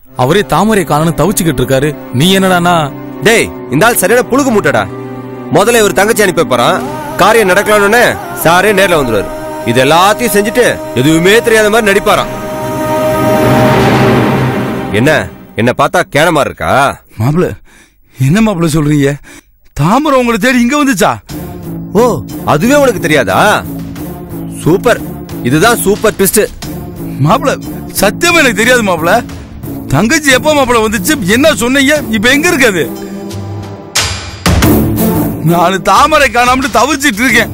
அவரே தாமரை காணன்னு தவிச்சுக்கிட்டு இருக்காரு நீ என்னடானா டேய் இந்த ஆள் சரியான புழுகு மூட்டடா முதல்ல இவர் தங்கச்சி அனுப்பி போறான் காரியம் நடக்கலாம்னு சாரே நேர்ல வந்துருவாரு இது எல்லாத்தையும் செஞ்சுட்டு எதுவுமே தெரியாத மாதிரி நடிப்பாராம் என்ன என்ன பார்த்தா கேனமா இருக்கா மாப்பிள என்ன மாப்பிள சொல்றீங்க தாமரை உங்களை தேடி இங்க வந்துச்சா ஓ அதுவே உனக்கு தெரியாதா சூப்பர் இதுதான் சூப்பர் ட்விஸ்ட் மாப்பிள சத்தியமா எனக்கு தெரியாது மாப்பிள தங்கச்சி எப்ப மாப்பிள வந்துச்சு என்ன சொன்னீங்க இப்ப எங்க இருக்காது நான் தாமரை காணாமட்டு தவிச்சிட்டு இருக்கேன்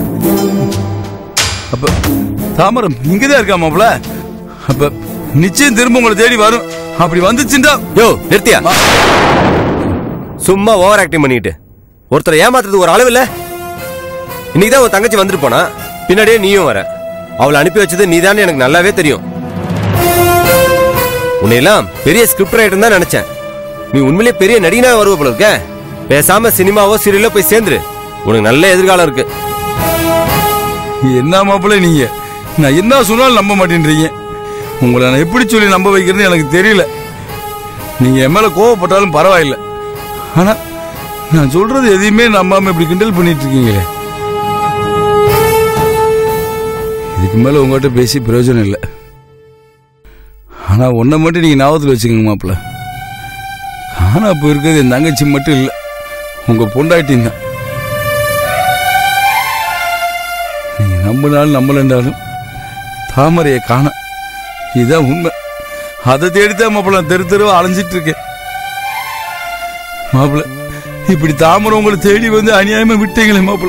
அப்ப தாமரம் இங்கதான் இருக்கா மாப்பிள அப்ப நிச்சயம் திரும்ப உங்களை தேடி வரும் அப்படி வந்துச்சுண்டா யோ நிறுத்தியா சும்மா ஓவர் ஆக்டிங் பண்ணிட்டு ஒருத்தரை ஏமாத்துறது ஒரு அளவு இல்ல இன்னைக்கு தான் உன் தங்கச்சி வந்துட்டு போனா பின்னாடியே நீயும் வர அவளை அனுப்பி வச்சது நீதான்னு எனக்கு நல்லாவே தெரியும் உன்னையெல்லாம் பெரிய ஸ்கிரிப்ட் ரைட்டர் தான் நினைச்சேன் நீ உண்மையிலேயே பெரிய நடிகனா வருவ போல இருக்க பேசாம சினிமாவோ சீரியலோ போய் சேர்ந்துரு உனக்கு நல்ல எதிர்காலம் இருக்கு என்ன மாப்பிள்ள நீங்க நான் என்ன சொன்னாலும் நம்ப மாட்டேன்றீங்க உங்களை நான் எப்படி சொல்லி நம்ப வைக்கிறது எனக்கு தெரியல நீங்க என் மேல கோவப்பட்டாலும் பரவாயில்ல ஆனா நான் சொல்றது எதையுமே நம்பாம இப்படி கிண்டல் பண்ணிட்டு இருக்கீங்களே இதுக்கு மேல உங்ககிட்ட பேசி பிரயோஜனம் இல்லை ஆனா ஒன்றை மட்டும் நீங்க ஞாபகத்தில் வச்சுக்கோங்க மாப்பிள்ள காணா போயிருக்கிறது என் தங்கச்சி மட்டும் இல்லை உங்க பொண்டாட்டியும் தான் நீங்க நம்பினாலும் நம்பலன்றாலும் தாமரையை காண இதுதான் உண்மை அதை தேடித்தான் மாப்பிள்ள நான் தெரு தெருவா அலைஞ்சிட்டு இருக்கேன் மாப்பிள்ள இப்படி தாமரை உங்களை தேடி வந்து அநியாயமா விட்டீங்களே மாப்பிள்ள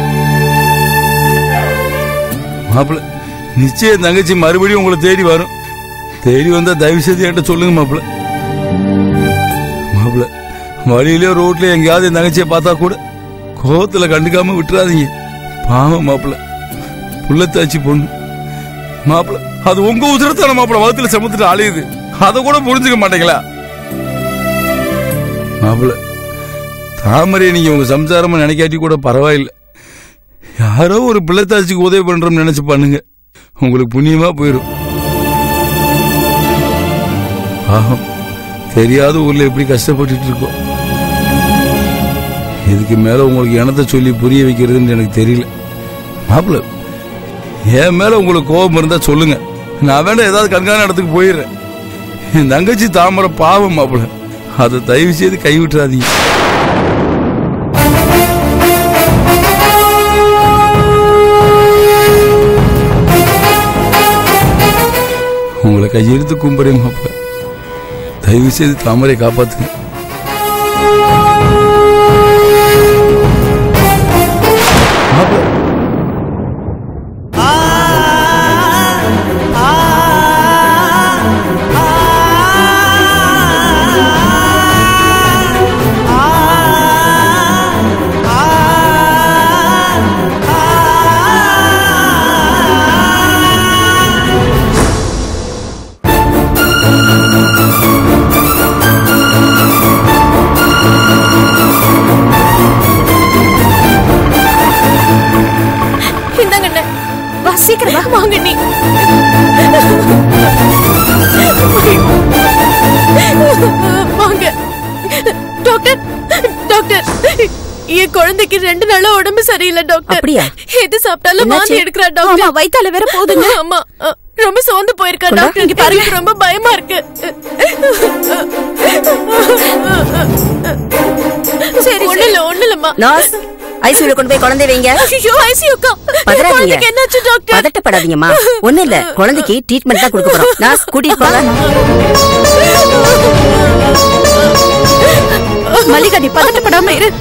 மாப்பிள்ள நிச்சயம் தங்கச்சி மறுபடியும் உங்களை தேடி வரும் தேடி வந்தா தயவு செய்து என்கிட்ட சொல்லுங்க மாப்பிள்ள மாப்பிள்ள வழியிலே ரோட்ல எங்கேயாவது என் தங்கச்சியை பார்த்தா கூட கோவத்துல கண்டுக்காம விட்டுறாதீங்க பாவம் மாப்பிள்ள புள்ளத்தாச்சி பொண்ணு மாப்பிள்ள அது உங்க உதிரத்தான மாப்பிள்ள வகுத்துல சமத்துல அலையுது அதை கூட புரிஞ்சுக்க மாட்டீங்களா மாப்பிள்ள தாமரையை நீங்க உங்க சம்சாரமா நினைக்காட்டி கூட பரவாயில்லை யாரோ ஒரு பிள்ளைத்தாச்சிக்கு உதவி பண்றோம்னு நினைச்சு பண்ணுங்க உங்களுக்கு புண்ணியமா போயிடும் பாவம் தெரியாத ஊர்ல எப்படி கஷ்டப்பட்டுட்டு இருக்கோம் இதுக்கு மேல உங்களுக்கு இனத்தை சொல்லி புரிய வைக்கிறதுன்னு எனக்கு தெரியல மாப்பிள்ள என் மேல உங்களுக்கு கோபம் இருந்தா சொல்லுங்க நான் வேணா ஏதாவது கண்காணி இடத்துக்கு போயிடுறேன் என் தங்கச்சி தாமரை பாவம் மாப்பிள்ள அதை தயவு செய்து கைவிட்டுறாதீங்க உங்களை கையெழுத்து கும்புறேன் மாப்பிள்ள தயவு செய்து தாமரை காப்பாத்துங்க மாப்பிள்ள இந்தாங்க அண்ணே. வா சீக்கிரம் வா வாங்க நீ வாங்க டாக்டர் டாக்டர் என் குழந்தைக்கு ரெண்டு நாளா உடம்பு சரியில்லை டாக்டர் அப்படியா? எது சாப்பிட்டாலும் என்னாச்சு? மாந்தி எடுக்கிறா டாக்டர் ஆமா, வயித்தால வேற போகுதுங்க. ஆமா அ, ரொம்ப சோர்ந்து போயிருக்கா கொண்டா, டாக்டர் இங்க பாருங்க. எனக்கு ரொம்ப பயமா இருக்கு சரி ஒண்ணு இல்ல ஒண்ணு இல்லம்மா நர்ஸ் ஐசியூல கொண்டு போய் குழந்தை வைங்க ஐயோ ஐசியூக்கா பதறாதீங்க குழந்தைக்கு என்னாச்சு டாக்டர் பதட்டப்படாதீங்கம்மா ஒண்ணு இல்ல குழந்தைக்கு ட்ரீட்மெண்ட் தான் கொடுக்க போறோம் நர்ஸ் கூட்டிட்டு போங்க மல்லிகா நீ பதட்டப்படாம இரு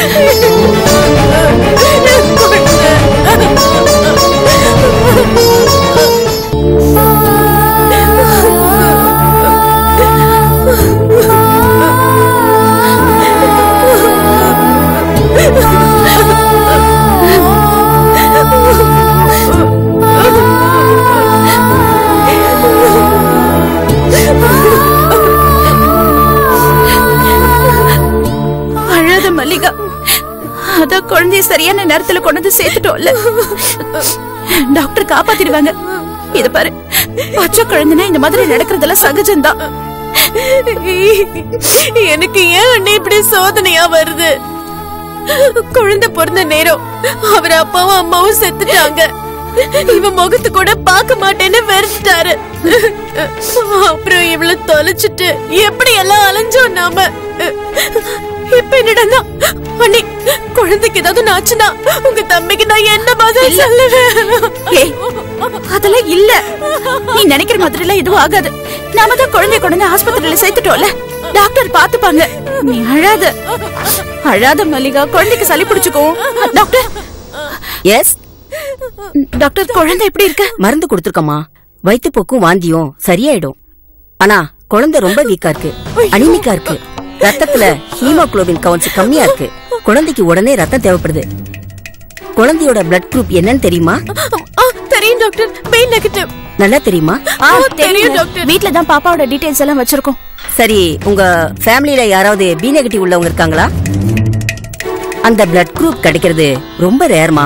அழாத மல்லிகா அதான் குழந்தைய சரியான நேரத்துல கொண்டு வந்து சேர்த்துட்டோம்ல டாக்டர் காப்பாத்திடுவாங்க இத பாரு பச்சை குழந்தைனா இந்த மாதிரி நடக்கிறதெல்லாம் சகஜம்தான் எனக்கு ஏன் அண்ணே இப்படி சோதனையா வருது குழந்தை பிறந்த நேரம் அவர் அப்பாவும் அம்மாவும் செத்துட்டாங்க இவன் முகத்து கூட பார்க்க மாட்டேன்னு வெறுத்துட்டாரு அப்புறம் இவள தொலைச்சிட்டு எப்படி எல்லாம் அலைஞ்சோம் நாம இப்ப என்னடா அண்ணி குழந்தைக்கு ஏதாவது ஆச்சுன்னா உங்க தம்பிக்கு நான் என்ன பதில் சொல்லுவேன் ஏய், அதெல்லாம் இல்ல நீ நினைக்கிற மாதிரி எல்லாம் எதுவும் ஆகாது நாம தான் குழந்தைய கொண்டு ஆஸ்பத்திரியில சேர்த்துட்டோம்ல டாக்டர் பாத்துப்பாங்க நீ அழாத அழாத மல்லிகா குழந்தைக்கு சளி பிடிச்சுக்கும் டாக்டர் எஸ் டாக்டர் குழந்தை எப்படி இருக்கு மருந்து கொடுத்துருக்கம்மா வயிற்றுப்போக்கும் வாந்தியும் சரியாயிடும் ஆனா குழந்தை ரொம்ப வீக்கா இருக்கு அனிமிக்கா இருக்கு ரத்தத்துல ஹீமோகுளோபின் கவுன்ஸ் கம்மியா இருக்கு குழந்தைக்கு உடனே ரத்தம் தேவைப்படுது குழந்தையோட பிளட் குரூப் என்னன்னு தெரியுமா ஆ, தெரியும் டாக்டர் பி நெகட்டிவ் நல்லா தெரியுமா ஆ, தெரியும் தெரியும் டாக்டர். வீட்ல தான் பாப்பாவோட டீடைல்ஸ் எல்லாம் வச்சிருக்கோம் சரி உங்க ஃபேமிலில யாராவது பி நெகட்டிவ் உள்ளவங்க இருக்காங்களா அந்த பிளட் குரூப் கிடைக்கிறது ரொம்ப ரேர்மா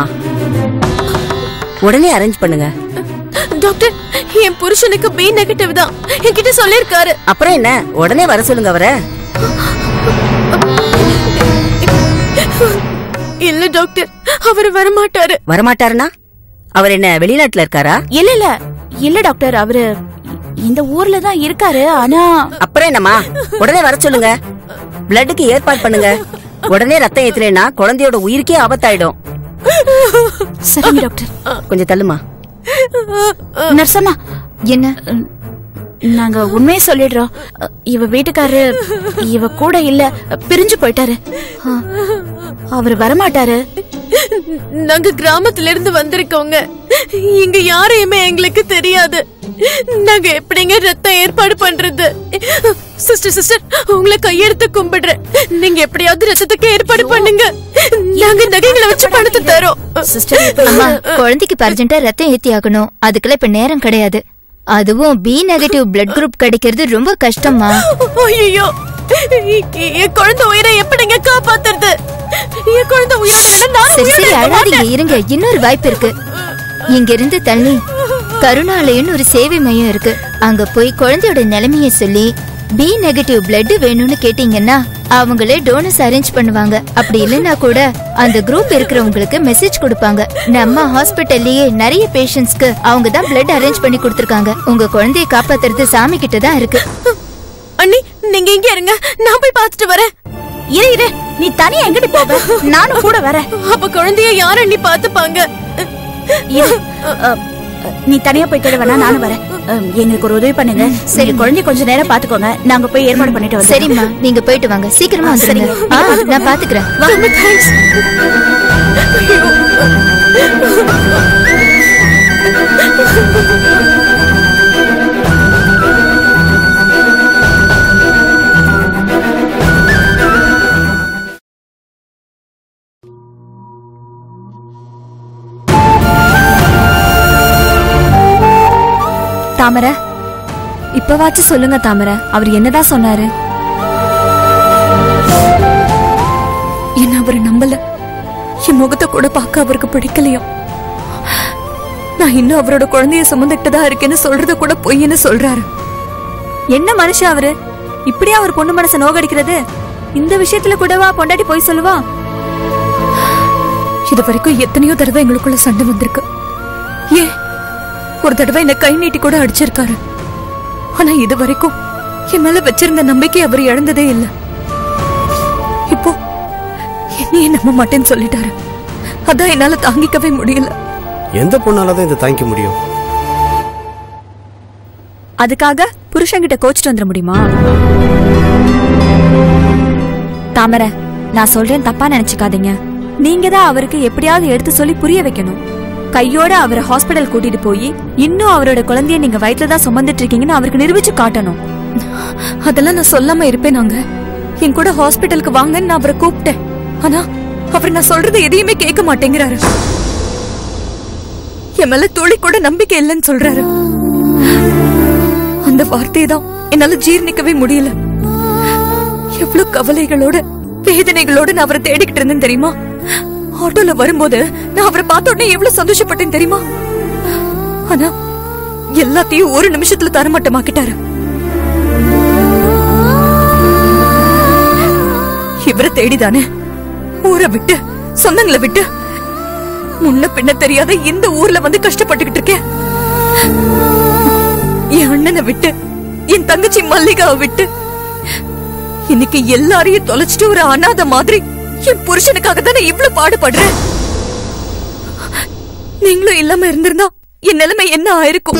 உடனே அரேஞ்ச் பண்ணுங்க டாக்டர் என் புருஷனுக்கு பி நெகட்டிவ் தான் என்கிட்ட சொல்லிருக்காரு அப்புறம் என்ன உடனே வர சொல்லுங்க அவரை இல்ல டாக்டர் அவர் வரமாட்டாரு வரமாட்டாருனா அவர் என்ன வெளிநாட்டுல இருக்காரா இல்ல இல்ல இல்ல டாக்டர் அவரு இந்த ஊர்ல தான் இருக்காரு ஆனா அப்புறம் என்னம்மா உடனே வர சொல்லுங்க பிளட்டுக்கு ஏற்பாடு பண்ணுங்க உடனே ரத்தம் ஏத்தலைன்னா குழந்தையோட உயிருக்கே ஆபத்தாயிடும் சரிங்க டாக்டர் கொஞ்சம் தள்ளுமா நர்சம்மா என்ன நாங்க உண்மையை சொல்லிடுறோம் இவ வீட்டுக்காரரு இவ கூட இல்ல பிரிஞ்சு போயிட்டாரு ஆ, அவர் வரமாட்டாரு நாங்க கிராமத்துல இருந்து வந்திருக்கோங்க இங்க யாரையுமே எங்களுக்கு தெரியாது நாங்க எப்படிங்க ரத்தம் ஏற்பாடு பண்றது சிஸ்டர் சிஸ்டர் உங்களை கையெடுத்து கும்பிடுறேன் நீங்க எப்படியாவது ரத்தத்துக்கு ஏற்பாடு பண்ணுங்க நாங்க நகைகளை வச்சு பணத்தை தரோம் சிஸ்டர் அம்மா குழந்தைக்கு அர்ஜென்ட்டா ரத்தம் ஏத்தி ஆகணும் அதுக்கெல்லாம் இப்ப நேரம் கிடையாது அதுவும் பி நெகட்டிவ் பிளட் குரூப் கிடைக்கிறது ரொம்ப கஷ்டமா ஐயோ என் குழந்தை உயிரை எப்படிங்க காப்பாத்துறது என் குழந்தை உயிரோட இல்லைன்னா நான் சரி சரி உயிரோட இருக்க அழாதீங்க மாட்டேன். இருங்க இன்னொரு வாய்ப்பு இருக்கு இங்க இருந்து தள்ளி கருணாலயம்னு ஒரு சேவை மையம் இருக்கு அங்க போய் குழந்தையோட நிலைமைய சொல்லி பி நெகட்டிவ் பிளட் வேணும்னு கேட்டீங்கன்னா அவங்களே டோனஸ் அரேஞ்ச் பண்ணுவாங்க அப்படி இல்லைன்னா கூட அந்த குரூப் இருக்கிறவங்களுக்கு மெசேஜ் கொடுப்பாங்க நம்ம ஹாஸ்பிட்டல்லயே நிறைய பேஷண்ட்ஸ்க்கு அவங்க தான் பிளட் அரேஞ்ச் பண்ணி கொடுத்திருக்காங்க உங்க குழந்தைய காப்பாத்துறது சாமி கிட்ட தான் இருக்கு அண்ணி நீங்க இங்க இருங்க நான் போய் பார்த்துட்டு வரேன் இரு இரு நீ தனியா எங்கிட்டு போவ நானும் கூட வரேன் அப்ப குழந்தைய யார் அண்ணி பாத்துப்பாங்க இரு அ, நீ தனியா போய்க்கிட வேணா நானும் வரேன் அ, எங்களுக்கு ஒரு உதவி பண்ணுங்க சரி குழந்தைய கொஞ்ச நேரம் பாத்துக்கோங்க நாங்க போய் ஏற்பாடு பண்ணிட்டு வரோம் சரிம்மா நீங்க போயிட்டு வாங்க சீக்கிரமா ஆ, வந்துருங்க சரிங்க. ஆ, நான் பாத்துக்கிறேன் ரொம்ப தேங்க்ஸ் தாமரை இப்பவாச்சும் சொல்லுங்க தாமரை அவர் என்னதான் சொன்னாரு என்ன அவர் நம்பல என் முகத்தை கூட பார்க்க அவருக்கு பிடிக்கலையாம் நான் இன்னும் அவரோட குழந்தைய சுமந்துட்டு தான் இருக்கேன்னு சொல்றத கூட பொய்ன்னு சொல்றாரு என்ன மனுஷன் அவரு இப்படியா அவர் பொண்ணு மனசை நோகடிக்கிறது இந்த விஷயத்துல கூடவா பொண்டாட்டி போய் சொல்லுவா இது வரைக்கும் எத்தனையோ தடவை எங்களுக்குள்ள சண்டை வந்திருக்கு ஏன் ஒரு தடவை என்ன கை நீட்டி கூட அடிச்சிருக்காரு ஆனா இது வரைக்கும் என் மேல வச்சிருந்த நம்பிக்கை அவர் இழந்ததே இல்ல இப்போ என்னையே நம்ப மாட்டேன்னு சொல்லிட்டாரு அதான் என்னால தாங்கிக்கவே முடியல எந்த பொண்ணாலதான் இதை தாங்கிக்க முடியும் அதுக்காக புருஷன்கிட்ட கோச்சிட்டு வந்துட முடியுமா தாமரை நான் சொல்றேன் தப்பா நினைச்சுக்காதீங்க நீங்க தான் அவருக்கு எப்படியாவது எடுத்து சொல்லி புரிய வைக்கணும் கையோட அவரை ஹாஸ்பிடல் கூட்டிட்டு போய் இன்னும் அவரோட குழந்தைய நீங்க வயிற்றுல தான் சுமந்துட்டு இருக்கீங்கன்னு அவருக்கு நிரூபிச்சு காட்டணும் அதெல்லாம் நான் சொல்லாம இருப்பேன் நாங்க என் கூட ஹாஸ்பிடலுக்கு வாங்கன்னு நான் அவரை கூப்பிட்டேன் ஆனா அவர் நான் சொல்றது எதையுமே கேட்க மாட்டேங்கிறாரு என் மேல துளி கூட நம்பிக்கை இல்லைன்னு சொல்றாரு அந்த வார்த்தையை தான் என்னால ஜீர்ணிக்கவே முடியல எவ்வளவு கவலைகளோட வேதனைகளோட நான் அவரை தேடிக்கிட்டு இருந்தேன் தெரியுமா ஆட்டோல வரும்போது நான் அவரை பார்த்த உடனே எவ்வளவு சந்தோஷப்பட்டேன் தெரியுமா ஆனா எல்லாத்தையும் ஒரு நிமிஷத்துல தரமட்டமாக்கிட்டாரு இவரை தேடிதானே ஊரை விட்டு சொந்தங்களை விட்டு முன்ன பின்ன தெரியாத இந்த ஊர்ல வந்து கஷ்டப்பட்டுக்கிட்டு இருக்கேன் என் அண்ணனை விட்டு என் தங்கச்சி மல்லிகாவை விட்டு இன்னைக்கு எல்லாரையும் தொலைச்சிட்டு ஒரு அனாதை மாதிரி என் புருஷனுக்காக தானே இவ்ளவு பாடுபடுறேன் நீங்களும் இல்லாம இருந்திருந்தா என் நிலைமை என்ன ஆயிருக்கும்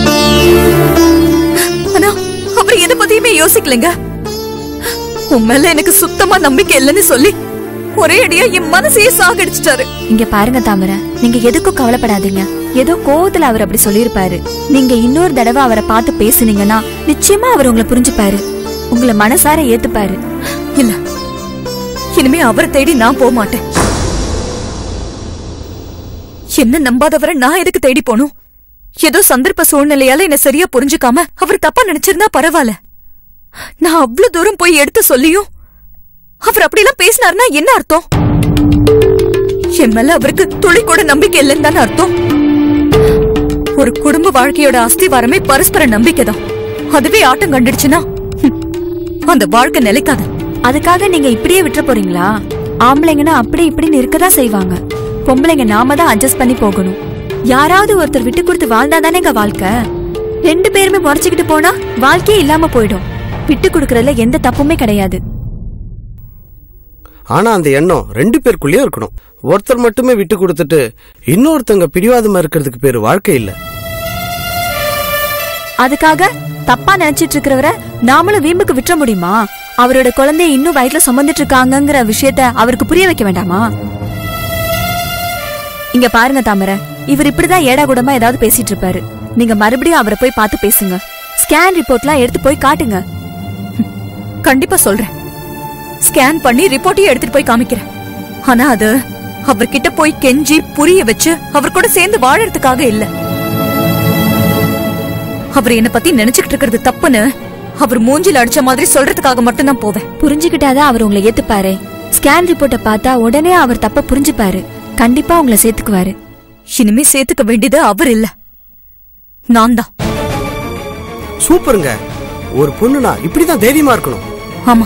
ஆனா அவர் எதை பத்தியுமே யோசிக்கலங்க உன் மேல எனக்கு சுத்தமா நம்பிக்கை இல்லைன்னு சொல்லி ஒரே அடியா என் மனசையே சாகடிச்சிட்டாரு இங்க பாருங்க தாமரை நீங்க எதுக்கும் கவலைப்படாதீங்க ஏதோ கோவத்துல அவர் அப்படி சொல்லியிருப்பாரு நீங்க இன்னொரு தடவை அவரை பார்த்து பேசுனீங்கன்னா நிச்சயமா அவர் உங்களை புரிஞ்சுப்பாரு உங்களை மனசார ஏத்துப்பாரு இல்ல இனிமே அவரை தேடி நான் போக மாட்டேன் என்ன நம்பாதவரை நான் எதுக்கு தேடி போகணும் ஏதோ சந்தர்ப்ப சூழ்நிலையால என்ன சரியா புரிஞ்சுக்காம அவர் தப்பா நினைச்சிருந்தா பரவாயில்ல நான் அவ்வளவு தூரம் போய் எடுத்து சொல்லியும் அவர் அப்படியெல்லாம் பேசினாருன்னா என்ன அர்த்தம் என் மேல அவருக்கு துளி கூட நம்பிக்கை இல்லைன்னு தானே அர்த்தம் ஒரு குடும்ப வாழ்க்கையோட அஸ்திவாரமே பரஸ்பர நம்பிக்கை தான் அதுவே ஆட்டம் கண்டுடுச்சுன்னா ஹம், அந்த வாழ்க்கை நிலைக்காது அதுக்காக நீங்க இப்படியே விட்டுற போறீங்களா ஆம்பளைங்கன்னா அப்படி இப்படின்னு இருக்கதான் செய்வாங்க பொம்பளைங்க நாம தான் அட்ஜஸ்ட் பண்ணி போகணும் யாராவது ஒருத்தர் விட்டு கொடுத்து வாழ்ந்தாதானேங்க வாழ்க்கை ரெண்டு பேருமே முறைச்சுக்கிட்டு போனா வாழ்க்கையே இல்லாம போயிடும் விட்டு கொடுக்கறதுல எந்த தப்புமே கிடையாது ஆனா அந்த எண்ணம் ரெண்டு பேருக்குள்ளேயும் இருக்கணும் ஒருத்தர் மட்டுமே விட்டு கொடுத்துட்டு இன்னொருத்தங்க பிடிவாதமா இருக்கிறதுக்கு பேரு வாழ்க்கை இல்ல அதுக்காக தப்பா நினைச்சிட்டு இருக்கிறவரை நாமளும் வீம்புக்கு விட்டுற முடியுமா அவரோட குழந்தைய இன்னும் வயிற்றுல சுமந்துட்டு இருக்காங்கங்கிற விஷயத்த அவருக்கு புரிய வைக்க வேண்டாமா இங்க பாருங்க தாமரை இவர் இப்படிதான் ஏடா கூடமா ஏதாவது பேசிட்டு இருப்பாரு நீங்க மறுபடியும் அவரை போய் பார்த்து பேசுங்க ஸ்கேன் ரிப்போர்ட்லாம் எடுத்து போய் காட்டுங்க கண்டிப்பா சொல்றேன் ஸ்கேன் பண்ணி ரிப்போர்ட்டையும் எடுத்துட்டு போய் காமிக்கிறேன் ஆனா அது அவர்கிட்ட போய் கெஞ்சி புரிய வச்சு அவர் கூட சேர்ந்து வாழறதுக்காக இல்ல அவர் என்ன பத்தி நினைச்சுக்கிட்டு இருக்கிறது தப்புன்னு அவர் மூஞ்சில அடிச்ச மாதிரி சொல்றதுக்காக மட்டும்தான் போவேன் புரிஞ்சுக்கிட்டாதான் அவர் உங்களை ஏத்துப்பாரு ஸ்கேன் ரிப்போர்ட்டை பார்த்தா உடனே அவர் தப்ப புரிஞ்சுப்பாரு கண்டிப்பா உங்களை சேர்த்துக்குவாரு இனிமே சேர்த்துக்க வேண்டியது அவர் இல்ல நான் தான் சூப்பருங்க ஒரு பொண்ணுனா இப்படிதான் தைரியமா இருக்கணும் ஆமா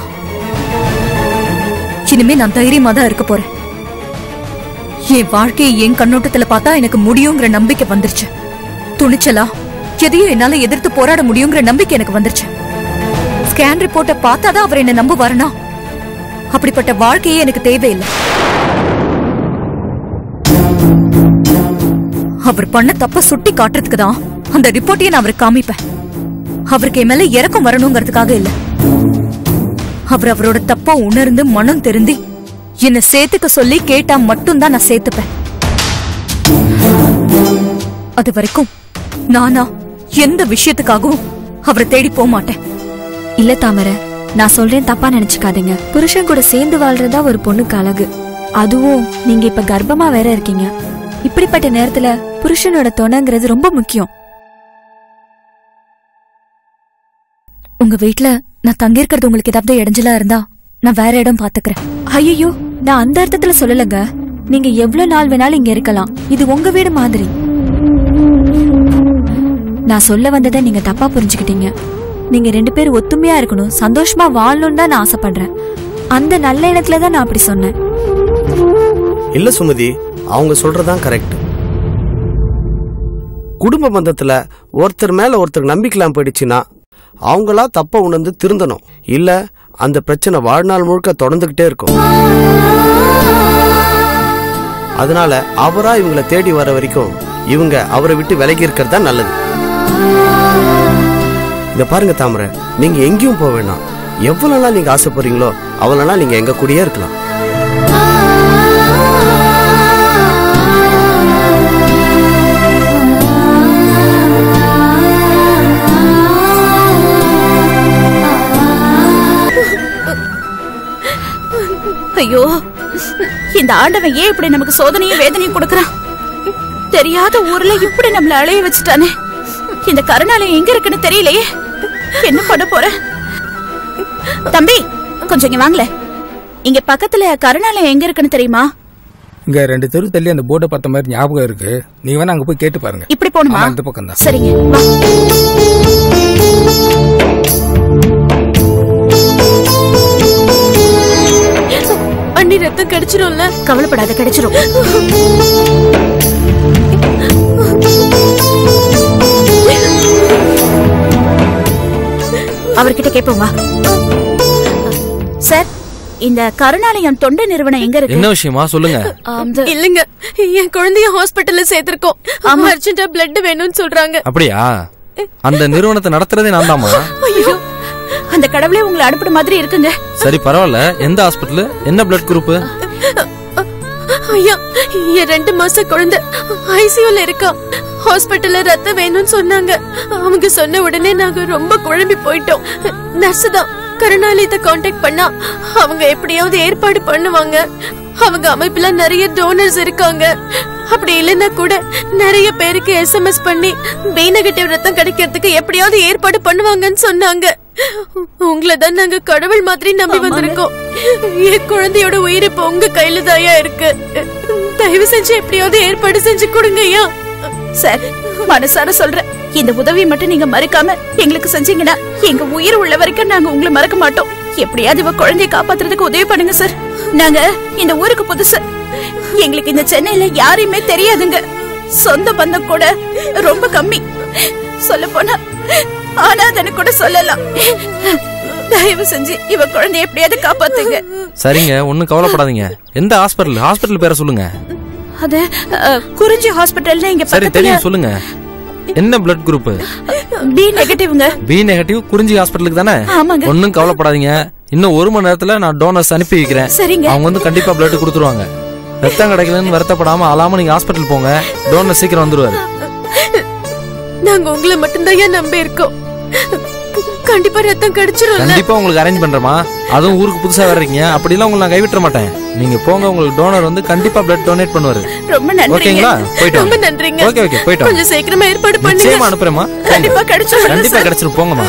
இனிமே நான் தைரியமா தான் இருக்க போறேன் என் வாழ்க்கையை என் கண்ணோட்டத்துல பார்த்தா எனக்கு முடியுங்கிற நம்பிக்கை வந்துருச்சு துணிச்சலா எதையும் என்னால எதிர்த்து போராட முடியுங்கிற நம்பிக்கை எனக்கு வந்துருச்சு ஸ்கேன் ரிப்போர்ட்டை பார்த்தாதான் அவர் என்ன நம்புவாருனா அப்படிப்பட்ட வாழ்க்கையே எனக்கு தேவையில்லை அவர் பண்ண தப்ப சுட்டி காட்டுறதுக்கு தான் அந்த ரிப்போர்ட்டையே நான் அவருக்கு காமிப்பேன் அவருக்கு என் மேல இறக்கம் வரணுங்கிறதுக்காக இல்ல அவர் அவரோட தப்பா உணர்ந்து மனம் திருந்தி என்ன சேர்த்துக்க சொல்லி கேட்டா மட்டும்தான் நான் சேர்த்துப்பேன் அது வரைக்கும் நானா எந்த விஷயத்துக்காகவும் அவரை தேடி போக மாட்டேன் இல்ல தாமரை நான் சொல்றேன் தப்பா நினைச்சுக்காதீங்க புருஷன் கூட சேர்ந்து வாழ்றதா ஒரு பொண்ணுக்கு அழகு அதுவும் நீங்க இப்ப கர்ப்பமா வேற இருக்கீங்க இப்படிப்பட்ட நேரத்துல புருஷனோட துணைங்கிறது ரொம்ப முக்கியம் உங்க வீட்ல நான் தங்கியிருக்கிறது உங்களுக்கு ஏதாவது இடைஞ்சலா இருந்தா நான் வேற இடம் பாத்துக்கிறேன் ஐயோ நான் அந்த அர்த்தத்துல சொல்லலங்க நீங்க எவ்வளவு நாள் வேணாலும் இங்க இருக்கலாம் இது உங்க வீடு மாதிரி நான் சொல்ல வந்ததை நீங்க தப்பா புரிஞ்சுக்கிட்டீங்க நீங்க ரெண்டு பேரும் ஒத்துமையா இருக்கணும் சந்தோஷமா வாழணும்னு தான் நான் ஆசைப்படுறேன் அந்த நல்ல எண்ணத்துல தான் நான் அப்படி சொன்னேன் இல்ல சுமதி அவங்க சொல்றதான் கரெக்ட் குடும்ப பந்தத்துல ஒருத்தர் மேல ஒருத்தர் நம்பிக்கலாம் போயிடுச்சுன்னா அவங்களா தப்ப உணர்ந்து திருந்தணும் இல்ல அந்த பிரச்சனை வாழ்நாள் முழுக்க தொடர்ந்துகிட்டே இருக்கும் அதனால அவரா இவங்களை தேடி வர வரைக்கும் இவங்க அவரை விட்டு விலகி இருக்கிறது தான் நல்லது இத பாருங்க தாமரை நீங்க எங்கேயும் போக வேணாம் எவ்வளவு நாள் நீங்க ஆசைப்படுறீங்களோ அவ்வளவு நாள் நீங்க எங்க கூடயே இருக்கலாம் ஐயோ இந்த ஆண்டவன் ஏன் இப்படி நமக்கு சோதனையும் வேதனையும் கொடுக்கறான் தெரியாத ஊர்ல இப்படி நம்மள அலைய வச்சுட்டானே இந்த கருணாலயம் எங்க இருக்குன்னு தெரியலையே என்ன பண்ண போற தம்பி கொஞ்சம் இங்க வாங்கல இங்க பக்கத்துல கருணாலயம் எங்க இருக்குன்னு தெரியுமா இங்க ரெண்டு தெரு தள்ளி அந்த போர்டை பார்த்த மாதிரி ஞாபகம் இருக்கு நீங்க வேணா அங்க போய் கேட்டு பாருங்க இப்படி போணுமா ஆமா, இந்த பக்கம் தான் சரிங்க வா அண்ணி ரத்தம் கிடைச்சிரும்ல கவலைப்படாத கிடைச்சிரும் அவர்கிட்ட கேட்போம் வா சார் இந்த கருணாலயம் தொண்டு நிறுவனம் எங்க இருக்கு என்ன விஷயமா சொல்லுங்க இல்லங்க என் குழந்தைய ஹாஸ்பிட்டல்ல சேர்த்திருக்கோம் அர்ஜென்ட்டா பிளட் வேணும்னு சொல்றாங்க அப்படியா அந்த நிறுவனத்தை நடத்துறதே நான் தாமா ஐயோ அந்த கடவுளே உங்களை அனுப்புற மாதிரி இருக்குங்க சரி பரவாயில்ல எந்த ஹாஸ்பிட்டல் என்ன பிளட் குரூப் ஐயா என் ரெண்டு மாச குழந்தை ஐசியூல இருக்கா ஹாஸ்பிட்டல்ல ரத்தம் வேணும்னு சொன்னாங்க அவங்க சொன்ன உடனே நாங்க ரொம்ப குழம்பி போயிட்டோம் நர்ஸ் தான் கருணாலயத்தை காண்டாக்ட் பண்ணா அவங்க எப்படியாவது ஏற்பாடு பண்ணுவாங்க அவங்க அமைப்புல நிறைய டோனர்ஸ் இருக்காங்க அப்படி இல்லைன்னா கூட நிறைய பேருக்கு எஸ்எம்எஸ் பண்ணி பி நெகட்டிவ் ரத்தம் கிடைக்கிறதுக்கு எப்படியாவது ஏற்பாடு பண்ணுவாங்கன்னு சொன்னாங்க உங்களை தான் நாங்க கடவுள் மாதிரி நம்பி வந்திருக்கோம் என் குழந்தையோட உயிர் இப்ப உங்க கையில தாயா இருக்கு தயவு செஞ்சு எப்படியாவது ஏற்பாடு செஞ்சு கொடுங்க ஐயா சார் மனசார சொல்றேன் இந்த உதவியை மட்டும் நீங்க மறக்காம எங்களுக்கு செஞ்சீங்கன்னா எங்க உயிர் உள்ள வரைக்கும் நாங்க உங்களை மறக்க மாட்டோம் எப்படியாவது இவ குழந்தைய காப்பாத்துறதுக்கு உதவி பண்ணுங்க சார் நாங்க இந்த ஊருக்கு புதுசு எங்களுக்கு இந்த சென்னையில யாரையுமே தெரியாதுங்க சொந்த பந்தம் கூட ரொம்ப கம்மி சொல்ல போனா ஆனாதனு கூட சொல்லலாம் தயவு செஞ்சு இவ குழந்தைய எப்படியாவது காப்பாத்துங்க சரிங்க ஒன்னும் கவலைப்படாதீங்க எந்த ஹாஸ்பிட்டல் ஹாஸ்பிட்டல் பேரை சொல்லுங்க அது அஹ், குறிஞ்சி ஹாஸ்பிட்டல்ல இங்க சரி பக்கத்துல தெரியும் சொல்லுங்க என்ன பிளட் குரூப் பி நெகட்டிவ்ங்க பி நெகட்டிவ் குறிஞ்சி ஹாஸ்பிட்டலுக்கு தானே ஆமாங்க. ஒன்னும் கவலைப்படாதீங்க இன்னும் ஒரு மணி நேரத்துல நான் டோனர்ஸ் அனுப்பி வைக்கிறேன் சரிங்க. அவங்க வந்து கண்டிப்பா பிளட் கொடுத்துருவாங்க ரத்தம் கிடைக்கலன்னு வருத்தப்படாம அலாம நீங்க ஹாஸ்பிட்டல் போங்க டோனர் சீக்கிரம் வந்துருவாரு நாங்க உங்களை மட்டும்தான் நம்பி இருக்கோம் கண்டிப்பா ரத்தம் கிடைச்சிரும்ல கண்டிப்பா உங்களுக்கு அரேஞ்ச் பண்றேமா அதுவும் ஊருக்கு புதுசா வர்றீங்க அப்படிலாம் உங்களை நான் கைவிட்டுற மாட்டேன் நீங்க போங்க உங்களுக்கு டோனர் வந்து கண்டிப்பா பிளட் டொனேட் பண்ணுவாரு ரொம்ப நன்றிங்க ஓகேங்களா போயிட்டு ரொம்ப வாங்க. நன்றிங்க ஓகே ஓகே போயிட்டு வாங்க. கொஞ்சம் சீக்கிரமா ஏற்பாடு பண்ணுங்க நிச்சயமா அனுப்புறேமா கண்டிப்பா கிடைச்சிரும் கண்டிப்பா கிடைச்சிரும் போங்கம்மா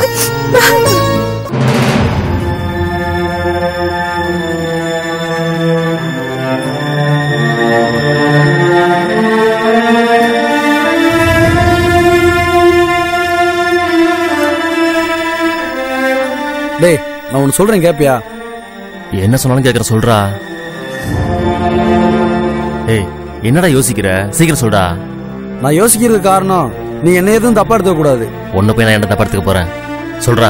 டேய் நான் ஒன்னு சொல்றேன் கேப்பியா என்ன சொன்னாலும் கேக்குற சொல்றா ஏய் என்னடா யோசிக்கிற சீக்கிரம் சொல்டா நான் யோசிக்கிறதுக்கு காரணம் நீ என்ன எதுவும் தப்பா எடுத்துக்க கூடாது உன்னை போய் நான் என்ன தப்பா எடுத்துக்க போறேன் சொல்றா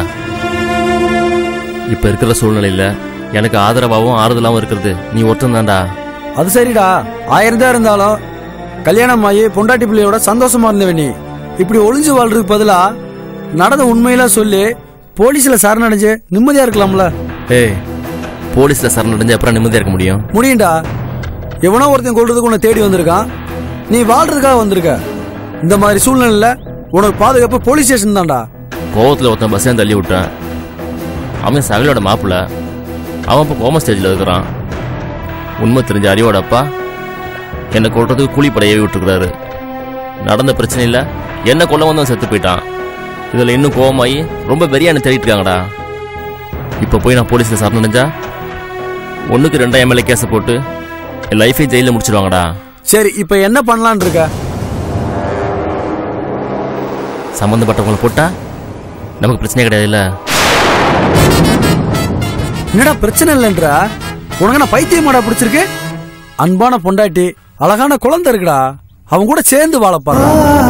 இப்ப இருக்கிற சூழ்நிலையில எனக்கு ஆதரவாகவும் ஆறுதலாகவும் இருக்கிறது நீ ஒருத்தன் தான்டா அது சரிடா ஆயிரம் தான் இருந்தாலும் கல்யாணம் ஆகி பொண்டாட்டி பிள்ளையோட சந்தோஷமா இருந்தவ நீ இப்படி ஒளிஞ்சு வாழ்றதுக்கு பதிலா நடந்த உண்மையில சொல்லி போலீஸ்ல சரணடைஞ்சு நிம்மதியா இருக்கலாம்ல ஏய் போலீஸ்ல சரணடைஞ்சு அப்புறம் நிம்மதியா இருக்க முடியும் முடியும்டா எவனோ ஒருத்தன் கொள்றதுக்கு உன்னை தேடி வந்திருக்கான் நீ வாழ்றதுக்காக வந்திருக்க இந்த மாதிரி சூழ்நிலையில உனக்கு பாதுகாப்பு போலீஸ் ஸ்டேஷன் தான்டா கோவத்துல ஒருத்தன் பஸ்ஸையும் தள்ளி விட்டான் அவன் சகலோட மாப்பிள்ள அவன் இப்போ கோம ஸ்டேஜில் இருக்கிறான் உண்மை தெரிஞ்ச அறிவோட அப்பா என்னை கொல்றதுக்கு கூலிப்படையவே விட்டுருக்கிறாரு நடந்த பிரச்சனையில் என்ன கொல்ல வந்தவன் செத்து போயிட்டான் இதில் இன்னும் கோவமாகி ரொம்ப வெறியா என்னை தேடிட்டு இருக்காங்கடா இப்போ போய் நான் போலீஸில் சரணடைஞ்சா ஒன்றுக்கு ரெண்டாயிரம் எம்எல்ஏ கேஸை போட்டு என் லைஃபை ஜெயிலில் முடிச்சிருவாங்கடா சரி இப்ப என்ன பண்ணலான் இருக்க சம்மந்தப்பட்டவங்களை போட்டா நமக்கு பிரச்சனையே கிடையாதுல்ல என்னடா பிரச்சனை இல்லைன்றா உனக்கு நான் பைத்தியமாடா பிடிச்சிருக்கு அன்பான பொண்டாட்டி அழகான குழந்தை இருக்குடா அவன் கூட சேர்ந்து வாழப்பாரு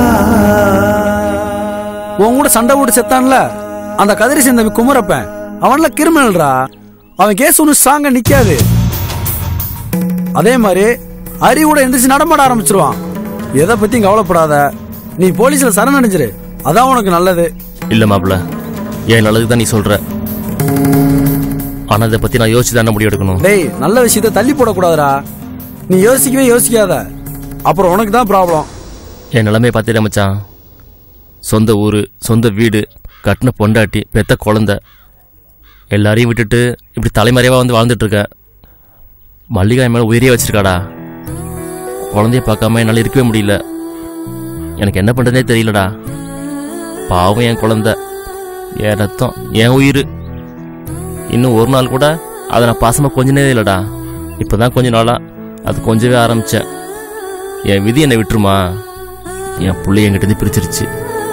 உன் கூட சண்டை போட்டு செத்தான்ல அந்த கதிரி சேர்ந்த குமரப்பன் அவன்ல கிரிமினல்டா அவன் கேஸ் ஒன்னும் ஸ்ட்ராங்கா நிக்காது அதே மாதிரி அறிவோட எந்திரிச்சு நடமாட ஆரம்பிச்சிருவான் எதை பத்தியும் கவலைப்படாத நீ போலீஸ்ல சரணடைஞ்சிரு அதான் உனக்கு நல்லது இல்லை மாப்பிள்ள என் நல்லதுக்கு தான் நீ சொல்ற ஆனால் இதை பற்றி நான் யோசிச்சு தானே முடிவு எடுக்கணும் டேய் நல்ல விஷயத்த தள்ளி போடக்கூடாதுடா நீ யோசிக்கவே யோசிக்காத அப்புறம் உனக்கு தான் ப்ராப்ளம் என் நிலைமையை பார்த்துட்டே மச்சான் சொந்த ஊர் சொந்த வீடு கட்டின பொண்டாட்டி பெத்த குழந்த எல்லாரையும் விட்டுட்டு இப்படி தலைமறைவாக வந்து வாழ்ந்துட்டு இருக்கேன் மல்லிகா என் மேலே உயிரே வச்சிருக்காடா குழந்தைய பார்க்காம என்னால் இருக்கவே முடியல எனக்கு என்ன பண்ணுறதே தெரியலடா பாவம் என் குழந்த என் ரத்தம் என் உயிர் இன்னும் ஒரு நாள் கூட அதை நான் பாசமாக கொஞ்சனே இல்லைடா இப்போ தான் கொஞ்ச நாளாக அது கொஞ்சவே ஆரம்பித்தேன் என் விதி என்னை விட்டுருமா என் பிள்ளை என்கிட்ட பிரிச்சிருச்சு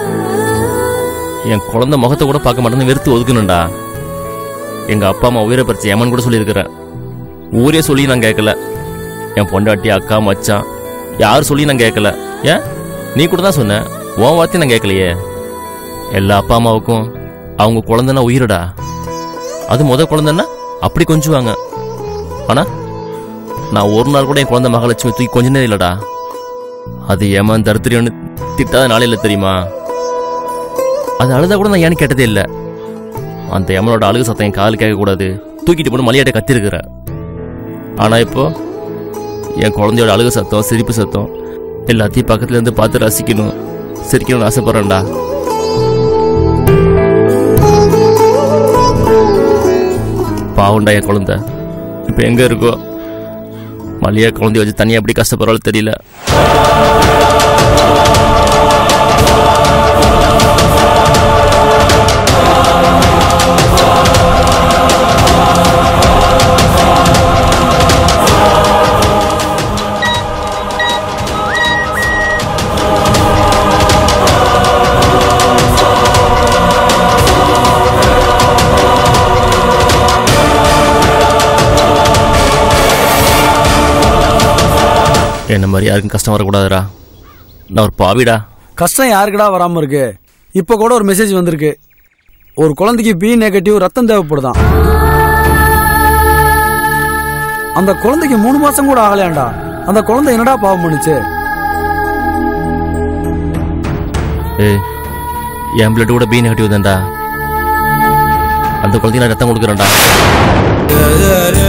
என் குழந்தை முகத்தை கூட பார்க்க மாட்டேன்னு வெறுத்து ஒதுக்கணும்டா எங்க அப்பா அம்மா உயிரை பறிச்சு ஏமான்னு கூட சொல்லியிருக்கிறேன் ஊரே சொல்லி நான் கேட்கல என் பொண்டாட்டி அக்கா மச்சான் யார் சொல்லி நான் கேட்கல ஏன் நீ கூட தான் சொன்ன உன் வார்த்தையும் நான் கேட்கலையே எல்லா அப்பா அம்மாவுக்கும் அவங்க குழந்தைன்னா உயிரடா அது முத குழந்தைன்னா அப்படி கொஞ்சுவாங்க ஆனா நான் ஒரு நாள் கூட என் குழந்தை மகாலட்சுமி தூக்கி கொஞ்சனே இல்லடா அது ஏமான் தருத்திரியன்னு திட்டாத நாளே இல்லை தெரியுமா அது அழுதா கூட நான் ஏன்னு கேட்டதே இல்லை அந்த எமனோட அழுகு சத்தம் என் காது கேட்கக்கூடாது தூக்கிட்டு போட்டு மலையாட்ட கத்திருக்கிற ஆனா இப்போ என் குழந்தையோட அழுகு சத்தம் சிரிப்பு சத்தம் எல்லாத்தையும் பக்கத்துல இருந்து பார்த்து ரசிக்கணும் சிரிக்கணும்னு ஆசைப்படுறேன்டா பாவண்டா என் குழந்தை இப்போ எங்க இருக்கோ மல்லியா குழந்தைய வச்சு தனியா எப்படி கஷ்டப்படுறாலும் தெரியல என்ன மாதிரி யாருக்கும் கஷ்டம் வரக்கூடாதுடா நான் ஒரு பாவிடா கஷ்டம் யாருக்குடா வராம இருக்கு இப்ப கூட ஒரு மெசேஜ் வந்திருக்கு ஒரு குழந்தைக்கு பி நெகட்டிவ் ரத்தம் தேவைப்படுதாம் அந்த குழந்தைக்கு மூணு மாசம் கூட ஆகலையாண்டா அந்த குழந்தை என்னடா பாவம் பண்ணுச்சு ஏய் என் பிளட் கூட பி நெகட்டிவ் தான்டா அந்த குழந்தைக்கு நான் ரத்தம் கொடுக்குறேன்டா